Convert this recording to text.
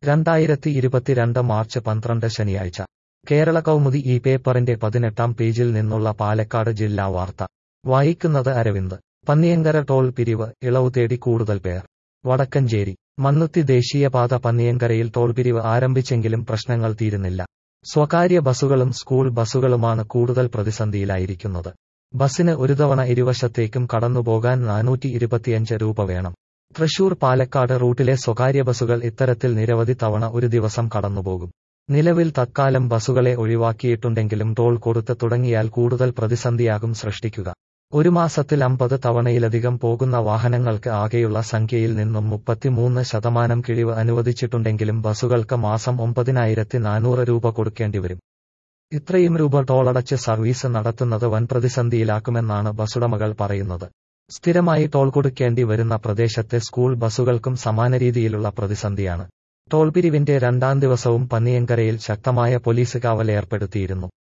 രണ്ടായിരത്തി ഇരുപത്തിരണ്ട് മാർച്ച് പന്ത്രണ്ട് ശനിയാഴ്ച കേരള കൗമുദി ഈ പേപ്പറിന്റെ പതിനെട്ടാം പേജിൽ നിന്നുള്ള പാലക്കാട് ജില്ലാ വാർത്ത വായിക്കുന്നത് അരവിന്ദ് പന്നിയങ്കര ടോൾ പിരിവ് ഇളവ് തേടി കൂടുതൽ പേർ വടക്കഞ്ചേരി മണ്ണുത്തി ദേശീയപാത പന്നിയങ്കരയിൽ ടോൾ പിരിവ് ആരംഭിച്ചെങ്കിലും പ്രശ്നങ്ങൾ തീരുന്നില്ല സ്വകാര്യ ബസുകളും സ്കൂൾ ബസുകളുമാണ് കൂടുതൽ പ്രതിസന്ധിയിലായിരിക്കുന്നത് ബസിന് ഒരു തവണ ഇരുവശത്തേക്കും കടന്നുപോകാൻ നാനൂറ്റി ഇരുപത്തിയഞ്ച് രൂപ വേണം തൃശൂർ പാലക്കാട് റൂട്ടിലെ സ്വകാര്യ ബസുകൾ ഇത്തരത്തിൽ നിരവധി തവണ ഒരു ദിവസം കടന്നുപോകും നിലവിൽ തത്കാലം ബസുകളെ ഒഴിവാക്കിയിട്ടുണ്ടെങ്കിലും ടോൾ കൊടുത്ത് തുടങ്ങിയാൽ കൂടുതൽ പ്രതിസന്ധിയാകും സൃഷ്ടിക്കുക ഒരു മാസത്തിൽ അമ്പത് തവണയിലധികം പോകുന്ന വാഹനങ്ങൾക്ക് ആകെയുള്ള സംഖ്യയിൽ നിന്നും മുപ്പത്തിമൂന്ന് ശതമാനം കിഴിവ് അനുവദിച്ചിട്ടുണ്ടെങ്കിലും ബസുകൾക്ക് മാസം ഒമ്പതിനായിരത്തി നാനൂറ് രൂപ കൊടുക്കേണ്ടിവരും ഇത്രയും രൂപ ടോളടച്ച് സർവീസ് നടത്തുന്നത് വൻ പ്രതിസന്ധിയിലാക്കുമെന്നാണ് ബസുടമകൾ പറയുന്നത് സ്ഥിരമായി ടോൾ കൊടുക്കേണ്ടി വരുന്ന പ്രദേശത്തെ സ്കൂൾ ബസുകൾക്കും സമാന രീതിയിലുള്ള പ്രതിസന്ധിയാണ് ടോൾ പിരിവിന്റെ രണ്ടാം ദിവസവും പന്നിയങ്കരയിൽ ശക്തമായ പോലീസ് കാവൽ ഏർപ്പെടുത്തിയിരുന്നു